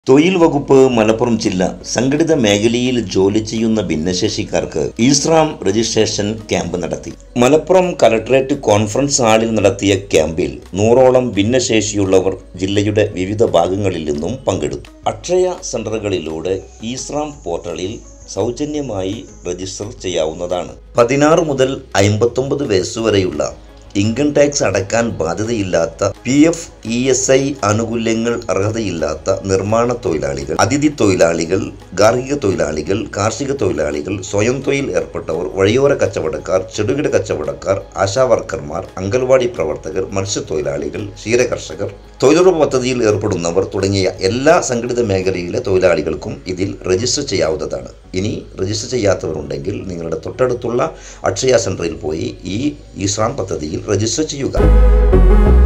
തൊഴിൽ വകുപ്പ് മലപ്പുറം ജില്ല സംഘടിത മേഖലയിൽ ജോലി ചെയ്യുന്ന ഭിന്നശേഷിക്കാർക്ക് ഈസ്രാം രജിസ്ട്രേഷൻ ക്യാമ്പ് നടത്തി മലപ്പുറം കലക്ടറേറ്റ് കോൺഫറൻസ് ഹാളിൽ നടത്തിയ ക്യാമ്പിൽ നൂറോളം ഭിന്നശേഷിയുള്ളവർ ജില്ലയുടെ വിവിധ ഭാഗങ്ങളിൽ നിന്നും പങ്കെടുത്തു അക്ഷയ സെന്ററുകളിലൂടെ ഈസ്രാം പോർട്ടലിൽ സൗജന്യമായി രജിസ്റ്റർ ചെയ്യാവുന്നതാണ് പതിനാറ് മുതൽ അമ്പത്തൊമ്പത് വയസ്സുവരെയുള്ള ഇൻകം ടാക്സ് അടക്കാൻ ബാധ്യതയില്ലാത്ത P F E S I ആനുകൂല്യങ്ങൾ അർഹതയില്ലാത്ത നിർമ്മാണ തൊഴിലാളികൾ അതിഥി തൊഴിലാളികൾ ഗാർഹിക തൊഴിലാളികൾ കാർഷിക തൊഴിലാളികൾ സ്വയം തൊഴിൽ ഏർപ്പെട്ടവർ വഴിയോര കച്ചവടക്കാർ ചെറുകിട കച്ചവടക്കാർ ആശാ വർക്കർമാർ അംഗൻവാടി പ്രവർത്തകർ മത്സ്യത്തൊഴിലാളികൾ ക്ഷീരകർഷകർ തൊഴിലുറപ്പ് പദ്ധതിയിൽ ഏർപ്പെടുന്നവർ തുടങ്ങിയ എല്ലാ സംഘടിത മേഖലയിലെ തൊഴിലാളികൾക്കും ഇതിൽ രജിസ്റ്റർ ചെയ്യാവുന്നതാണ് ഇനി രജിസ്റ്റർ ചെയ്യാത്തവരുണ്ടെങ്കിൽ നിങ്ങളുടെ തൊട്ടടുത്തുള്ള അക്ഷയ സെൻറ്ററിൽ പോയി ഈ ഇസ്രാം പദ്ധതിയിൽ രജിസ്റ്റർ ചെയ്യുക